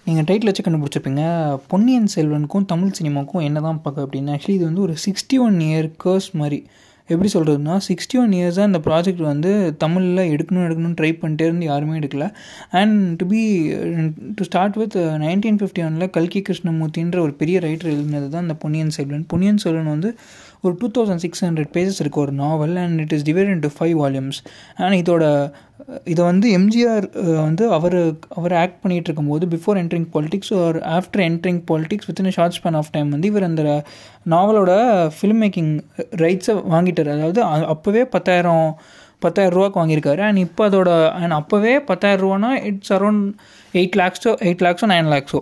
நீங்கள் டைட்டில் வச்சு கண்டுபிடிச்சிருப்பீங்க பொன்னியின் செல்வனுக்கும் தமிழ் சினிமாவுக்கும் என்ன தான் பார்க்க அப்படின்னு ஆக்சுவலி இது வந்து ஒரு சிக்ஸ்டி ஒன் இயர் கேர்ஸ் மாதிரி எப்படி சொல்கிறதுனா சிக்ஸ்டி ஒன் இயர்ஸாக இந்த ப்ராஜெக்ட் வந்து தமிழில் எடுக்கணும் எடுக்கணும்னு ட்ரை பண்ணிட்டே இருந்து யாருமே எடுக்கல and to be to start with nineteen fifty ஒனில் கல்கி கிருஷ்ணமூர்த்தின்ற ஒரு பெரிய ரைட்டர் எழுதினது தான் இந்த பொன்னியின் செல்வன் பொன்னியின் செல்வன் வந்து ஒரு two thousand six hundred pages இருக்குது ஒரு novel and it is divide into five volumes and இதோட இதை வந்து எம்ஜிஆர் வந்து அவர் அவர் ஆக்ட் பண்ணிகிட்டு இருக்கும்போது பிஃபோர் என்ட்ரிங் பாலிடிக்ஸ் ஒரு after entering politics within short span of time வந்து இவர் அந்த நாவலோட ஃபிலிம் மேக்கிங் ரைட்ஸை வாங்கிட்டார் அதாவது அப்போவே பத்தாயிரம் பத்தாயிரம் ரூபாய்க்கு வாங்கியிருக்காரு அண்ட் இப்போ அதோட அண்ட் அப்போவே பத்தாயிரம் ரூபானா இட்ஸ் அரௌண்ட் எயிட் லேக்ஸோ எயிட் லேக்ஸோ நைன் லேக்ஸோ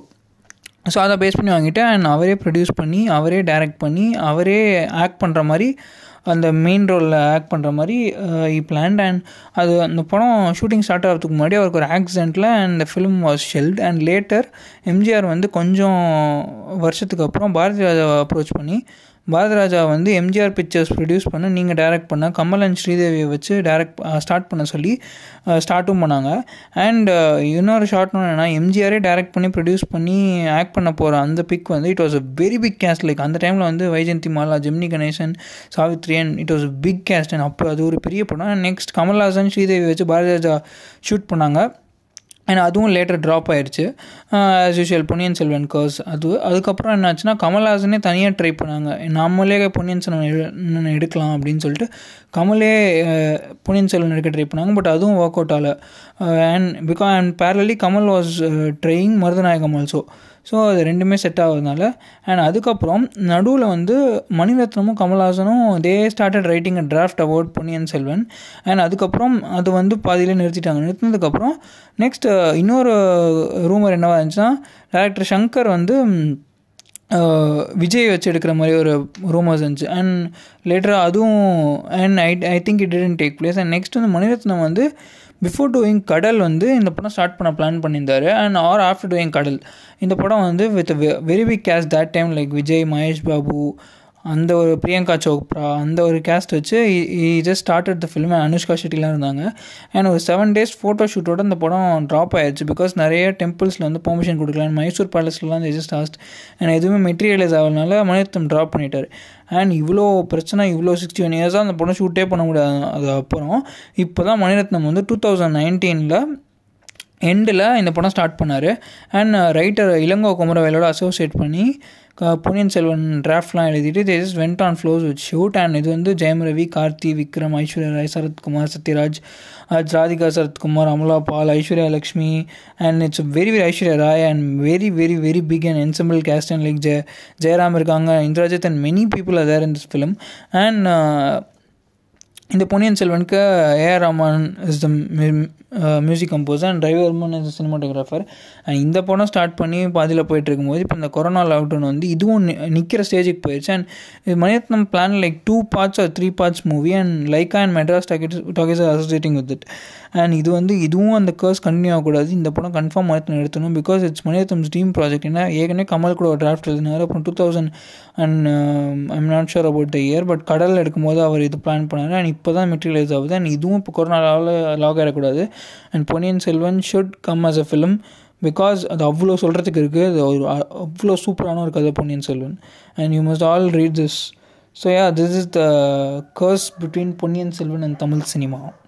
ஸோ அதை பேஸ் பண்ணி வாங்கிட்டு அண்ட் அவரே ப்ரொடியூஸ் பண்ணி அவரே டைரக்ட் பண்ணி அவரே ஆக்ட் பண்ணுற மாதிரி அந்த மெயின் ரோலில் ஆக்ட் பண்ணுற மாதிரி இ பிளான்ட் அண்ட் அது அந்த படம் ஷூட்டிங் ஸ்டார்ட் ஆகிறதுக்கு முன்னாடி அவருக்கு ஒரு ஆக்சிடெண்ட்டில் அந்த film was shelved and later MGR வந்து கொஞ்சம் வருஷத்துக்கு அப்புறம் பாரதி ராஜாவை அப்ரோச் பண்ணி பாரதிராஜா வந்து எம்ஜிஆர் பிக்சர்ஸ் ப்ரொடியூஸ் பண்ண நீங்கள் டைரக்ட் பண்ண கமல் அண்ட் ஸ்ரீதேவியை வச்சு டேரக்ட் ஸ்டார்ட் பண்ண சொல்லி ஸ்டார்ட்டும் பண்ணாங்க அண்ட் இன்னொரு ஷார்ட் என்னன்னா எம்ஜிஆரே டேரக்ட் பண்ணி ப்ரொடியூஸ் பண்ணி ஆக்ட் பண்ண போகிற அந்த பிக் வந்து it was a very big cast like அந்த டைமில் வந்து Vyjayanthimala Gemini Ganesan Savitri and it was big cast and அப்போ அது ஒரு பெரிய படம் நெக்ஸ்ட் கமல்ஹாசன் ஸ்ரீதேவி வச்சு பாரதிராஜா ஷூட் பண்ணாங்க அண்ட் அதுவும் லேட்டர் ட்ராப் ஆயிடுச்சு as usual Ponniyin Selvan curse அது அதுக்கப்புறம் என்னாச்சுன்னா கமல்ஹாசனே தனியாக ட்ரை பண்ணாங்க நம்மளே பொன்னியின் செல்வன் எடுக்கலாம் அப்படின்னு சொல்லிட்டு கமலே பொன்னியின் செல்வன் எடுக்க ட்ரை பண்ணாங்க பட் அதுவும் ஒர்க் அவுட் ஆகலை and because and parallelly Kamal was trying Marudhanayagam also so அது ரெண்டுமே செட் ஆகுறதுனால அண்ட் அதுக்கப்புறம் நடுவில் வந்து மணிரத்னமும் கமல்ஹாசனும் they started writing a draft award Ponniyin Selvan and அதுக்கப்புறம் அது வந்து பாதியிலே நிறுத்திட்டாங்க நிறுத்தினதுக்கப்புறம் நெக்ஸ்ட் இன்னொரு ரூமர் என்னவா இருந்துச்சுன்னா டேரக்டர் சங்கர் வந்து விஜய் வச்சு எடுக்கிற மாதிரி ஒரு ரூமர்ஸ் இருந்துச்சு அண்ட் லேட்டராக அதுவும் and I I think it didn't take place and next வந்து மணிரத்னம் வந்து பிஃபோர் டூயிங் கடல் வந்து இந்த படம் ஸ்டார்ட் பண்ண பிளான் பண்ணியிருந்தாரு அண்ட் ஆர் ஆஃப்டர் டூயிங் கடல் இந்த படம் வந்து with very big cast that time like Vijay Mahesh Babu அந்த ஒரு பிரியங்கா சோப்ரா அந்த ஒரு கேஸ்ட் வச்சு just started the film Anushka ஷெட்டிலாம் இருந்தாங்க அண்ட் ஒரு செவன் டேஸ் ஃபோட்டோ ஷூட்டோட இந்த படம் ட்ராப் ஆயிடுச்சு பிகாஸ் நிறைய டெம்பிள்ஸில் வந்து பெர்மிஷன் கொடுக்கல மைசூர் பேலஸ்லாம் ஜஸ்ட் ஆஸ்ட் அண்ட் எதுவுமே மெட்டீரியலைஸ் ஆகலனால மணிரத்னம் ட்ராப் பண்ணிட்டார் அண்ட் இவ்வளோ பிரச்சனை இவ்வளோ சிக்ஸ்டி ஒன் இயர்ஸாக அந்த படம் ஷூட்டே பண்ண முடியாது அது அப்புறம் இப்போ தான் மணிரத்னம் வந்து டூ தௌசண்ட் நைன்டீனில் எண்டில் இந்த படம் ஸ்டார்ட் பண்ணார் அண்ட் ரைட்டர் இளங்கோ குமரவேலோட அசோசியேட் பண்ணி பொன்னியின் செல்வன் டிராஃப்ட்லாம் எழுதிட்டு they just went on floors with shoot and இது வந்து Jayam Ravi Karthi Vikram Aishwarya Rai Sarathkumar Sathyaraj Radhika Sarathkumar Amala Paul Aishwarya Lakshmi and it's very very Aishwarya Rai and very very very big and ensemble cast and like Jaya Jayaram இருக்காங்க Indrajith and many people are there in this film and இந்த Ponniyin செல்வனுக்கு AR Rahman is the music composer and டிரைவர்மன் is cinematographer and இந்த படம் start பண்ணி பாதியில் போயிட்டு இருக்கும்போது இப்போ இந்த கொரோனா லாக்டவுன் வந்து இதுவும் நிற்கிற ஸ்டேஜுக்கு போயிடுச்சு அண்ட் இது Maniratnam plan like two parts or three parts movie and Lyca and Madras டாக்கெட் Talkies associating with it and இது வந்து இதுவும் அந்த கேர்ஸ் கண்டினியூ ஆகக்கூடாது இந்த படம் கன்ஃபார்ம் மணிரத்னம் எடுத்தணும் because it's Maniratnam dream project ஏன்னா ஏற்கனவே கமல் கூட ஒரு டிராஃப்ட் எழுதினார் அப்புறம் two thousand and I'm not sure about the year but Kadal எடுக்கும்போது அவர் இது பிளான் பண்ணார் அண்ட் இப்போ தான் மெட்டீரியலைஸ் ஆகுது அண்ட் இதுவும் இப்போ கொரோனாவில் லாக் ஆகிடக்கூடாது and Ponniyin Selvan should come as a film because அது அவ்வளோ சொல்கிறதுக்கு இருக்குது அது ஒரு அவ்வளோ சூப்பரான ஒரு கதை Ponniyin Selvan and you must all read this so yeah this is the curse between Ponniyin Selvan and Tamil cinema